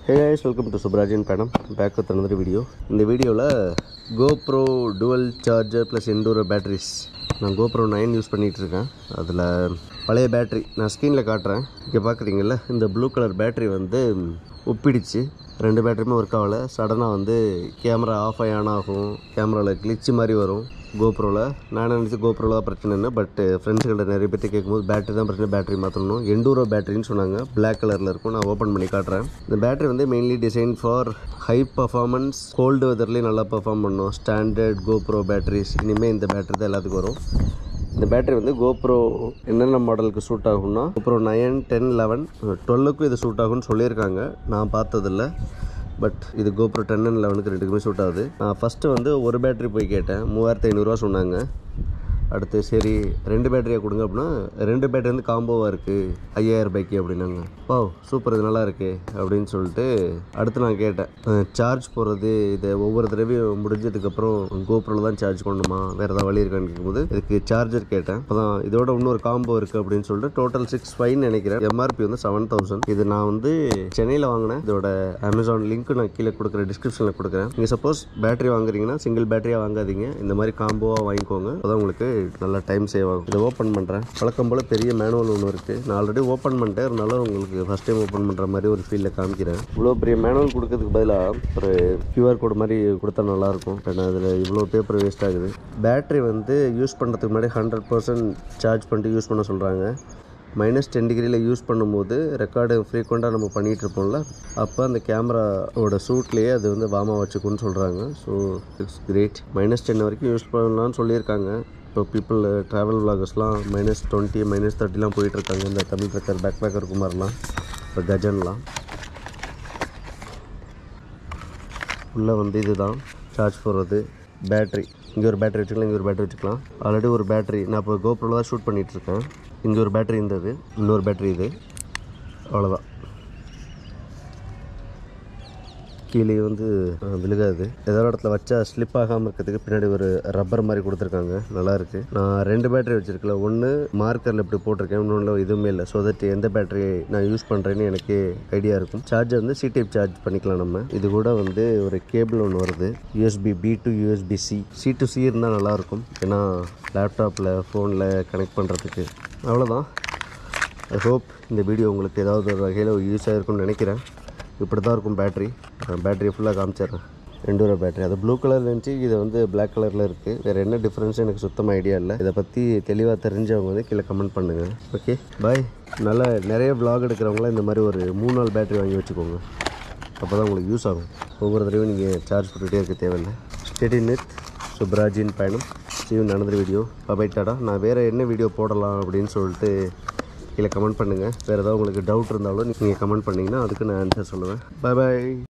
hey guys welcome to Subrajan பேடம் back with another video இந்த வீடியோவில் GoPro dual charger plus Enduro batteries நான் GoPro nine use பண்ணிகிட்டு இருக்கேன் அதில் பழைய பேட்டரி நான் ஸ்க்ரீனில் காட்டுறேன் இங்கே பார்க்குறீங்கல்ல இந்த ப்ளூ கலர் பேட்டரி வந்து ஒப்பிடிச்சு ரெண்டு பேட்டரியுமே ஒர்க் ஆகலை சடனாக வந்து கேமரா ஆஃப் ஆகி ஆன் ஆகும் கேமராவில் கிளிச்சு மாதிரி வரும் கோப்ரோவில் நான் நினச்சி கோப்ரோவில் தான் பிரச்சனைன்னு பட் ஃப்ரெண்ட்ஸ்கிட்ட நிறைய பேர்த்து கேட்கும்போது பேட்டரி தான் பிரச்சனை பேட்டரி மாற்றணும் எண்டூரோ பேட்டரின்னு சொன்னாங்க Black கலரில் இருக்கும் நான் ஓப்பன் பண்ணி காட்டுறேன் இந்த பேட்டரி வந்து mainly design for high performance cold வெதர்லேயும் நல்லா பெர்ஃபார்ம் பண்ணும் ஸ்டாண்டர்ட் கோப்ரோ பேட்டரிஸ் இனிமேல் இந்த பேட்டரி தான் எல்லாத்துக்கும் வரும் இந்த பேட்டரி வந்து கோப்ரோ என்னென்ன மாடலுக்கு சூட் ஆகும்னா கோப்ரோ நயன் டென் லெவன் டுவெல்லுக்கும் இது சூட் ஆகும்னு சொல்லியிருக்காங்க நான் பார்த்ததில்ல பட் இது கோப்ரோ டென் அண்ட் லெவனுக்கு ரெண்டுக்குமே சூட் ஆகுது நான் ஃபஸ்ட்டு வந்து ஒரு பேட்டரி போய் கேட்டேன் மூவாயிரத்து ஐநூறுரூவா சொன்னாங்க அடுத்து சரி ரெண்டு பேட்டரியாக கொடுங்க அப்படின்னா ரெண்டு பேட்டரி வந்து காம்போவாக இருக்குது ஐயாயிரம் ரூபாய்க்கு அப்படின்னாங்க ஓ சூப்பர் இது நல்லா இருக்கு அப்படின்னு சொல்லிட்டு அடுத்து நான் கேட்டேன் சார்ஜ் போடுறது இதை ஒவ்வொரு தடவையும் முடிஞ்சதுக்கப்புறம் கோப்ரோவில் தான் சார்ஜ் பண்ணணுமா வேறு ஏதாவது வழி இருக்கான்னு கேட்கும்போது இதுக்கு சார்ஜர் கேட்டேன் அப்போ இதோட இன்னொரு காம்போ இருக்குது அப்படின்னு சொல்லிட்டு டோட்டல் சிக்ஸ் ஃபைவ்னு நினைக்கிறேன் எம்ஆர்பி வந்து செவன் தௌசண்ட் இது நான் வந்து சென்னையில் வாங்கினேன் இதோட அமேசான் லிங்க் நான் கீழே கொடுக்குற டிஸ்கிரிப்ஷனில் கொடுக்குறேன் நீங்கள் சப்போஸ் பேட்டரி வாங்குறீங்கன்னா சிங்கிள் பேட்டரியாக வாங்காதீங்க இந்த மாதிரி காம்போவாக வாங்கிக்கோங்க அப்பதான் உங்களுக்கு நல்லா டைம் சேவ் ஆகும் இதை ஓப்பன் பண்ணுறேன் வழக்கம் போல் பெரிய மேனுவல் ஒன்று இருக்குது நான் ஆல்ரெடி ஓப்பன் பண்ணிட்டேன் இருந்தாலும் உங்களுக்கு ஃபஸ்ட் டைம் ஓப்பன் பண்ணுற மாதிரி ஒரு ஃபீலில் காமிக்கிறேன் இவ்வளோ பெரிய மேனுவல் கொடுக்கறதுக்கு பதிலாக ஒரு கியூஆர் கோடு மாதிரி கொடுத்தா நல்லாயிருக்கும் ஏன்னா அதில் இவ்வளோ பேப்பர் வேஸ்ட் ஆகுது பேட்டரி வந்து யூஸ் பண்ணுறதுக்கு முன்னாடி ஹண்ட்ரட் பர்சன்ட் சார்ஜ் பண்ணிட்டு யூஸ் பண்ண சொல்கிறாங்க மைனஸ் டென் டிகிரியில் யூஸ் பண்ணும்போது ரெக்கார்டு ஃப்ரீக்வெண்ட்டாக நம்ம பண்ணிகிட்டு இருப்போம்ல அப்போ அந்த கேமராவோட சூட்லேயே அது வந்து வாமா வச்சுக்குன்னு சொல்கிறாங்க so it's great minus ten வரைக்கும் யூஸ் பண்ணலாம்னு சொல்லியிருக்காங்க இப்போ பீப்புள் ட்ராவல் விலாகர்ஸ்லாம் மைனஸ் டுவெண்ட்டி மைனஸ் தேர்ட்டிலாம் போயிட்டுருக்காங்க இந்த தமிழ் ட்ரக்கர் பேக் பேக்கர் குமார்லாம் இப்போ கஜன்லாம் உள்ளே வந்து இதுதான் சார்ஜ் போடுறது பேட்ரி இங்கே ஒரு பேட்டரி வச்சுக்கலாம் இங்கே ஒரு பேட்டரி வச்சுக்கலாம் ஆல்ரெடி ஒரு பேட்டரி நான் இப்போ கோப்ரோவில் தான் ஷூட் பண்ணிகிட்ருக்கேன் இங்கே ஒரு பேட்டரி இருந்தது இன்னொரு பேட்டரி இது அவ்வளோதான் கீழே வந்து அஹ், விழுகாது ஏதோ ஒரு இடத்துல வச்சா ஸ்லிப் ஆகாமல் இருக்கிறதுக்கு பின்னாடி ஒரு ரப்பர் மாதிரி கொடுத்துருக்காங்க நல்லா இருக்கு நான் ரெண்டு பேட்டரி வச்சிருக்கல ஒன்று மார்க்கரில் இப்படி போட்டிருக்கேன் இன்னொன்று எதுவுமே இல்லை ஸோ தட் எந்த பேட்டரி நான் யூஸ் பண்ணுறேன்னு எனக்கு ஐடியா இருக்கும் சார்ஜர் வந்து சி டைப் சார்ஜ் பண்ணிக்கலாம் நம்ம இது கூட வந்து ஒரு கேபிள் ஒன்று வருது USB B to USB C C to C இருந்தால் நல்லாயிருக்கும் ஏன்னா லேப்டாப்பில் ஃபோனில் கனெக்ட் பண்ணுறதுக்கு அவ்வளோதான் ஐ ஹோப் இந்த வீடியோ உங்களுக்கு ஏதாவது ஒரு வகையில் யூஸ் ஆகிருக்கும்னு நினைக்கிறேன் இப்படி தான் இருக்கும் பேட்ரி பேட்டரியை ஃபுல்லாக காமிச்சிடுறேன் ரெண்டூரோ பேட்டரி அது ப்ளூ கலர் இருந்துச்சு இது வந்து Black கலரில் இருக்குது வேறு என்ன டிஃப்ரென்ஸ் எனக்கு சுத்தமாக ஐடியா இல்லை இதை பற்றி தெளிவாக தெரிஞ்சவங்க வந்து கீழே கமெண்ட் பண்ணுங்கள் ஓகே பாய் நல்ல நிறைய vlog எடுக்கிறவங்களாம் இந்த மாதிரி ஒரு மூணு நாள் பேட்டரி வாங்கி வச்சுக்கோங்க அப்போ தான் உங்களுக்கு யூஸ் ஆகும் ஒவ்வொரு தடவையும் நீங்கள் சார்ஜ் பண்ணிகிட்டே இருக்க தேவையில்லை ஸ்டெடின் வித் சுப்ராஜின் பயணம் சீவன் நடந்த வீடியோ பபாய் டாடா நான் வேறு என்ன வீடியோ போடலாம் அப்படின்னு சொல்லிட்டு கீழே கமெண்ட் பண்ணுங்கள் வேறு ஏதாவது உங்களுக்கு டவுட் இருந்தாலும் நீங்கள் கமெண்ட் பண்ணிங்கன்னா அதுக்கு நான் ஆன்சர் சொல்லுவேன் பை பாய்